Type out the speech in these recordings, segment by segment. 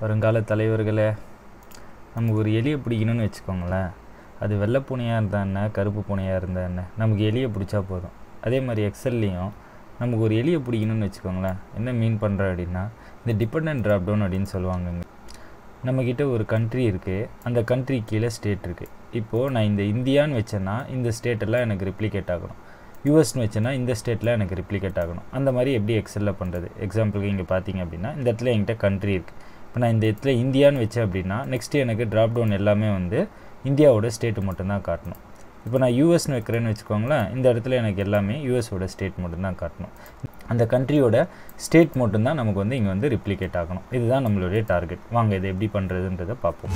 வருங்கால தலைவர்களே நமக்கு ஒரு எலியை பிடிக்கணும்னு வச்சுக்கோங்களேன் அது வெள்ளை பூனையாக இருந்தால் என்ன கருப்பு பூனையாக இருந்தால் என்ன நமக்கு எலியை பிடிச்சா போதும் அதே மாதிரி எக்ஸல்லையும் நமக்கு ஒரு எலியை பிடிக்கணும்னு வச்சுக்கோங்களேன் என்ன மீன் பண்ணுற அப்படின்னா இந்த டிபெண்ட் ட்ராப் டவுன் அப்படின்னு சொல்லுவாங்கங்க நம்மக்கிட்ட ஒரு கண்ட்ரி இருக்குது அந்த கண்ட்ரி கீழே ஸ்டேட் இருக்குது இப்போது நான் இந்த இந்தியான்னு வச்சேன்னா இந்த ஸ்டேட்டெல்லாம் எனக்கு ரிப்ளிகேட் ஆகணும் யூஎஸ்னு வச்சேன்னா இந்த ஸ்டேட்டில் எனக்கு ரிப்ளிகேட் ஆகணும் அந்த மாதிரி எப்படி எக்ஸலில் பண்ணுறது எக்ஸாம்பிளுக்கு இங்கே பார்த்தீங்க அப்படின்னா இந்த இடத்துல என்கிட்ட கண்ட்ரி இருக்குது இப்போ நான் இந்த இடத்துல இந்தியான்னு வச்சேன் அப்படின்னா நெக்ஸ்ட்டு எனக்கு ட்ராப் டவுன் எல்லாமே வந்து இந்தியாவோட ஸ்டேட்டு மட்டும்தான் காட்டணும் இப்போ நான் யூஎஸ்னு வைக்கிறேன்னு வச்சுக்கோங்களேன் இந்த இடத்துல எனக்கு எல்லாமே யூஎஸோட ஸ்டேட் மட்டும்தான் காட்டணும் அந்த கண்ட்ரியோட ஸ்டேட் மட்டும்தான் நமக்கு வந்து இங்கே வந்து ரிப்ளிகேட் ஆகணும் இதுதான் நம்மளுடைய டார்கெட் வாங்க இதை எப்படி பண்ணுறதுன்றதை பார்ப்போம்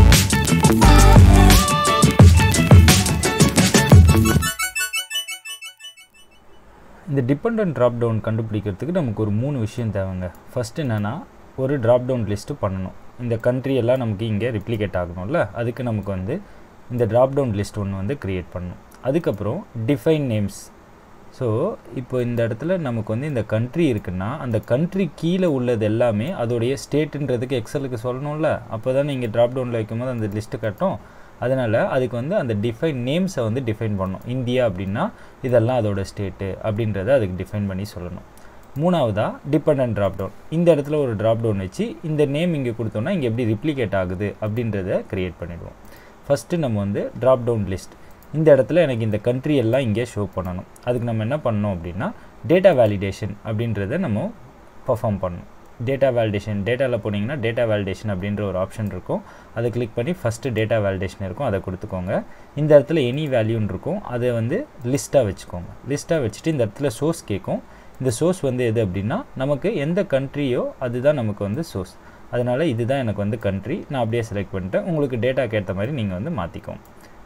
இந்த டிபெண்ட் ட்ராப் டவுன் கண்டுபிடிக்கிறதுக்கு நமக்கு ஒரு மூணு விஷயம் தேவைங்க ஃபஸ்ட்டு என்னென்னா ஒரு ட்ராப் டவுன் லிஸ்ட்டு பண்ணணும் இந்த கண்ட்ரி எல்லாம் நமக்கு இங்கே ரிப்ளிகேட் ஆகணும்ல அதுக்கு நமக்கு வந்து இந்த ட்ராப் டவுன் லிஸ்ட் ஒன்று வந்து க்ரியேட் பண்ணணும் அதுக்கப்புறம் டிஃபைன் நேம்ஸ் ஸோ இப்போ இந்த இடத்துல நமக்கு வந்து இந்த கண்ட்ரி இருக்குன்னா அந்த கண்ட்ரி கீழே உள்ளது எல்லாமே அதோடைய ஸ்டேட்டுன்றதுக்கு எக்ஸலுக்கு சொல்லணும்ல அப்போ தான் நீங்கள் ட்ராப் டவுனில் வைக்கும்போது அந்த லிஸ்ட்டு கட்டும் அதனால் அதுக்கு வந்து அந்த டிஃபைன் நேம்ஸை வந்து டிஃபைன் பண்ணணும் இந்தியா அப்படின்னா இதெல்லாம் அதோட ஸ்டேட்டு அப்படின்றத அதுக்கு டிஃபைன் பண்ணி சொல்லணும் மூணாவதாக டிபெண்ட் ட்ராப் டவுன் இந்த இடத்துல ஒரு ட்ராப் டவுன் வச்சு இந்த நேம் இங்கே கொடுத்தோன்னா இங்கே எப்படி ரிப்ளிகேட் ஆகுது அப்படின்றத க்ரியேட் பண்ணிவிடுவோம் ஃபஸ்ட்டு நம்ம வந்து ட்ராப் டவுன் லிஸ்ட் இந்த இடத்துல எனக்கு இந்த கண்ட்ரி எல்லாம் இங்கே ஷோ பண்ணணும் அதுக்கு நம்ம என்ன பண்ணோம் அப்படின்னா டேட்டா வேலிடேஷன் அப்படின்றத நம்ம பர்ஃபார்ம் பண்ணணும் டேட்டா வேலிடேஷன் டேட்டாவில் போனீங்கன்னா டேட்டா வேலிடேஷன் அப்படின்ற ஒரு ஆப்ஷன் இருக்கும் அதை கிளிக் பண்ணி ஃபஸ்ட்டு டேட்டா வேலிடேஷன் இருக்கும் அதை கொடுத்துக்கோங்க இந்த இடத்துல எனி வேல்யூன்னு இருக்கும் அதை வந்து லிஸ்ட்டாக வச்சுக்கோங்க லிஸ்ட்டாக வச்சுட்டு இந்த இடத்துல சோர்ஸ் கேட்கும் இந்த சோர்ஸ் வந்து எது அப்படின்னா நமக்கு எந்த கண்ட்ரியோ அதுதான் நமக்கு வந்து சோர்ஸ் அதனால் இதுதான் எனக்கு வந்து கண்ட்ரி நான் அப்படியே செலக்ட் பண்ணிட்டேன் உங்களுக்கு டேட்டாக்கு ஏற்ற மாதிரி நீங்கள் வந்து மாற்றிக்கோங்க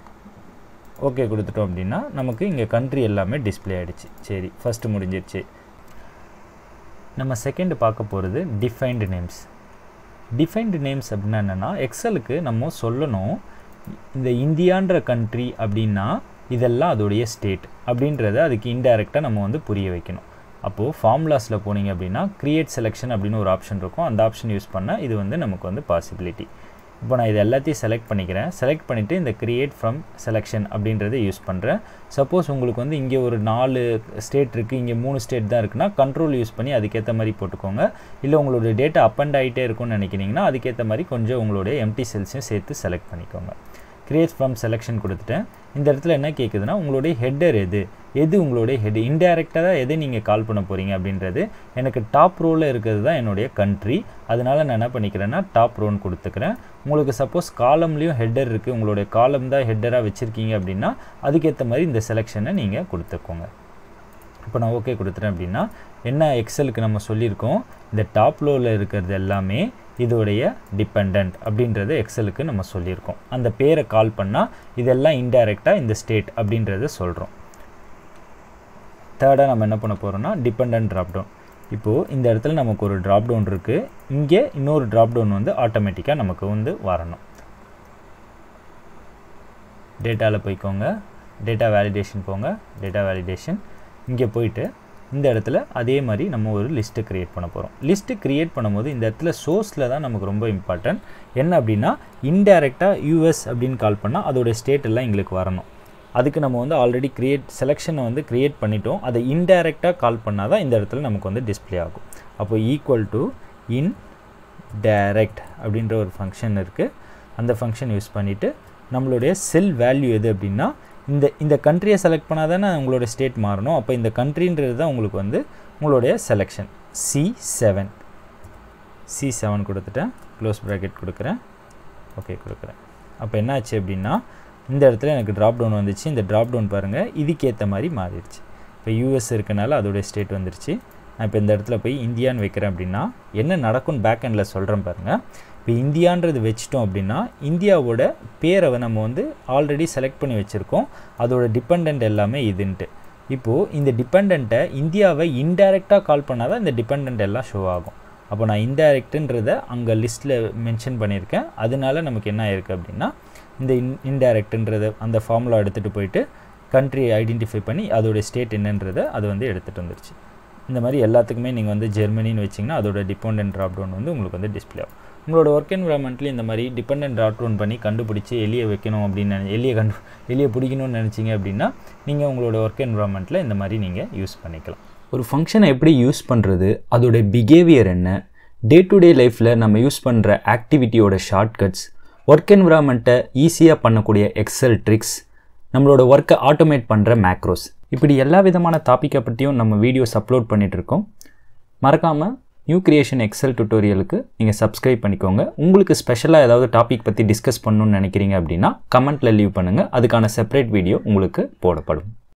ஓகே கொடுத்துட்டோம் அப்படின்னா நமக்கு இங்கே கண்ட்ரி எல்லாமே டிஸ்பிளே ஆகிடுச்சு சரி ஃபஸ்ட்டு முடிஞ்சிருச்சு நம்ம செகண்ட் பார்க்க போகிறது டிஃபைன்டு நேம்ஸ் டிஃபைன்டு நேம்ஸ் அப்படின்னா என்னென்னா எக்ஸலுக்கு நம்ம சொல்லணும் இந்த இந்தியான்ற கண்ட்ரி அப்படின்னா இதெல்லாம் அதோடைய ஸ்டேட் அப்படின்றத அதுக்கு இன்டைரக்டாக நம்ம வந்து புரிய வைக்கணும் அப்போது ஃபார்முலாஸில் போனீங்க அப்படின்னா க்ரியேட் செலெக்ஷன் அப்படின்னு ஒரு ஆப்ஷன் இருக்கும் அந்த ஆப்ஷன் யூஸ் பண்ணால் இது வந்து நமக்கு வந்து பாசிபிலிட்டி இப்போ நான் இது எல்லாத்தையும் செலக்ட் பண்ணிக்கிறேன் செலக்ட் பண்ணிவிட்டு இந்த க்ரியேட் ஃப்ரம் செலெக்ஷன் அப்படின்றத யூஸ் பண்ணுறேன் சப்போஸ் உங்களுக்கு வந்து இங்கே ஒரு நாலு ஸ்டேட் இருக்குது இங்கே மூணு ஸ்டேட் தான் இருக்குன்னா கண்ட்ரோல் யூஸ் பண்ணி அதுக்கேற்ற மாதிரி போட்டுக்கோங்க இல்லை உங்களுடைய டேட்டா அப் அண்ட் ஆகிட்டே இருக்கும்னு நினைக்கிறீங்கன்னா அதுக்கேற்ற மாதிரி கொஞ்சம் உங்களுடைய எம்டி செல்ஸையும் சேர்த்து செலக்ட் பண்ணிக்கோங்க க்ரியேட் ஃப்ரம் செலெக்ஷன் கொடுத்துட்டேன் இந்த இடத்துல என்ன கேட்குதுன்னா உங்களுடைய ஹெட்டர் எது எது உங்களுடைய ஹெட் இன்டெரக்டாக எதை நீங்கள் கால் பண்ண போகிறீங்க அப்படின்றது எனக்கு டாப் ரோவில் இருக்கிறது தான் என்னுடைய கண்ட்ரி அதனால் நான் என்ன பண்ணிக்கிறேன்னா டாப் ரோன்னு கொடுத்துக்கிறேன் உங்களுக்கு சப்போஸ் காலம்லேயும் ஹெட்டர் இருக்குது உங்களுடைய காலம் தான் ஹெட்டராக வச்சுருக்கீங்க அப்படின்னா அதுக்கேற்ற மாதிரி இந்த செலெக்ஷனை நீங்கள் கொடுத்துக்கோங்க இப்போ நான் ஓகே கொடுத்துட்டேன் அப்படின்னா என்ன எக்ஸலுக்கு நம்ம சொல்லியிருக்கோம் இந்த டாப் லோவில் இருக்கிறது எல்லாமே இதோடைய டிபெண்ட் அப்படின்றத எக்ஸலுக்கு நம்ம சொல்லியிருக்கோம் அந்த பேரை கால் பண்ணால் இதெல்லாம் இன்டைரக்டாக இந்த ஸ்டேட் அப்படின்றத சொல்கிறோம் தேர்டாக நம்ம என்ன பண்ண போகிறோம்னா டிபெண்ட் ட்ராப் டவுன் இப்போது இந்த இடத்துல நமக்கு ஒரு ட்ராப் டவுன் இருக்குது இங்கே இன்னொரு ட்ராப் டவுன் வந்து ஆட்டோமேட்டிக்காக நமக்கு வந்து வரணும் டேட்டாவில் போய்க்கோங்க டேட்டா வேலிடேஷன் போங்க டேட்டா வேலிடேஷன் இங்கே போயிட்டு இந்த இடத்துல அதே மாதிரி நம்ம ஒரு லிஸ்ட்டு க்ரியேட் பண்ண போகிறோம் லிஸ்ட்டு க்ரியேட் பண்ணும்போது இந்த இடத்துல சோர்ஸில் தான் நமக்கு ரொம்ப இம்பார்ட்டன்ட் என்ன அப்படின்னா இன்டெரக்டாக யூஎஸ் அப்படின்னு கால் பண்ணால் அதோடய ஸ்டேட் எல்லாம் எங்களுக்கு வரணும் அதுக்கு நம்ம வந்து ஆல்ரெடி க்ரியேட் செலெக்ஷனை வந்து க்ரியேட் பண்ணிட்டோம் அதை இன்டெரக்டாக கால் பண்ணால் தான் இந்த இடத்துல நமக்கு வந்து டிஸ்பிளே ஆகும் அப்போ ஈக்குவல் டு இன் டைரக்ட் அப்படின்ற ஒரு ஃபங்க்ஷன் இருக்குது அந்த ஃபங்க்ஷன் யூஸ் பண்ணிவிட்டு நம்மளுடைய செல் வேல்யூ எது அப்படின்னா இந்த இந்த கண்ட்ரியை செலக்ட் பண்ணால் தானே உங்களோட ஸ்டேட் மாறணும் அப்போ இந்த கண்ட்ரின்றது தான் உங்களுக்கு வந்து உங்களுடைய selection C seven C seven கொடுத்துட்டேன் க்ளோஸ் ப்ராக்கெட் கொடுக்குறேன் ஓகே கொடுக்குறேன் அப்போ என்ன ஆச்சு அப்படின்னா இந்த இடத்துல எனக்கு ட்ராப் டவுன் வந்துச்சு இந்த ட்ராப் டவுன் பாருங்கள் இதுக்கேற்ற மாதிரி மாறிடுச்சு இப்போ யூஎஸ் இருக்கனால அதோடைய ஸ்டேட் வந்துருச்சு நான் இப்போ இந்த இடத்துல போய் இந்தியான்னு வைக்கிறேன் அப்படின்னா என்ன நடக்கும்னு பேக் எண்டில் சொல்கிறேன் பாருங்கள் இப்போ இந்தியான்றது வச்சிட்டோம் அப்படின்னா இந்தியாவோட பேரை நம்ம வந்து ஆல்ரெடி செலக்ட் பண்ணி வச்சுருக்கோம் அதோட டிபெண்ட் எல்லாமே இதுன்ட்டு இப்போது இந்த டிபெண்ட்டை இந்தியாவை இன்டைரக்டாக கால் பண்ணால் தான் இந்த டிபெண்ட் எல்லாம் ஷோ ஆகும் அப்போ நான் இன்டைரக்ட்டுன்றதை அங்கே லிஸ்ட்டில் மென்ஷன் பண்ணியிருக்கேன் அதனால நமக்கு என்ன ஆயிருக்கு அப்படின்னா இந்த இன் இன்டைரக்ட்டுன்றதை அந்த ஃபார்முலா எடுத்துகிட்டு போயிட்டு கண்ட்ரி ஐடென்டிஃபை பண்ணி அதோடைய ஸ்டேட் என்னன்றதை அது வந்து எடுத்துகிட்டு வந்துருச்சு இந்த மாதிரி எல்லாத்துக்குமே நீங்கள் வந்து ஜெர்மனின்னு வச்சிங்கன்னா அதோட டிபெண்ட் ட்ராப் டவுன் வந்து உங்களுக்கு வந்து டிஸ்பிளே ஆகும் உங்களோட ஒர்க் என்விரான்மெண்ட்லேயும் இந்த மாதிரி டிபெண்ட் ட்ராப் டவுன் பண்ணி கண்டுபிடிச்சி எலியை வைக்கணும் அப்படின்னு நினை எலியை கண்டு எலியை பிடிக்கணும்னு நினச்சிங்க அப்படின்னா நீங்கள் உங்களோட ஒர்க் என்விரான்மெண்ட்டில் இந்த மாதிரி நீங்கள் யூஸ் பண்ணிக்கலாம் ஒரு ஃபங்க்ஷனை எப்படி யூஸ் பண்ணுறது அதோட பிஹேவியர் என்ன டே டு டே லைஃப்பில் நம்ம யூஸ் பண்ணுற ஆக்டிவிட்டியோட ஷார்ட்கட்ஸ் ஒர்க் என்விரான்மெண்ட்டை ஈஸியாக பண்ணக்கூடிய எக்ஸல் ட்ரிக்ஸ் நம்மளோட ஒர்க்கை ஆட்டோமேட் பண்ணுற மேக்ரோஸ் இப்படி எல்லா விதமான டாப்பிக்கை பற்றியும் நம்ம வீடியோஸ் அப்லோட் பண்ணிகிட்ருக்கோம் மறக்காமல் நியூ கிரியேஷன் எக்ஸல் டுட்டோரியலுக்கு நீங்கள் சப்ஸ்கிரைப் பண்ணிக்கோங்க உங்களுக்கு ஸ்பெஷலாக ஏதாவது டாபிக் பற்றி டிஸ்கஸ் பண்ணணும்னு நினைக்கிறீங்க அப்படின்னா கமெண்ட்டில் லீவ் பண்ணுங்கள் அதுக்கான செப்பரேட் வீடியோ உங்களுக்கு போடப்படும்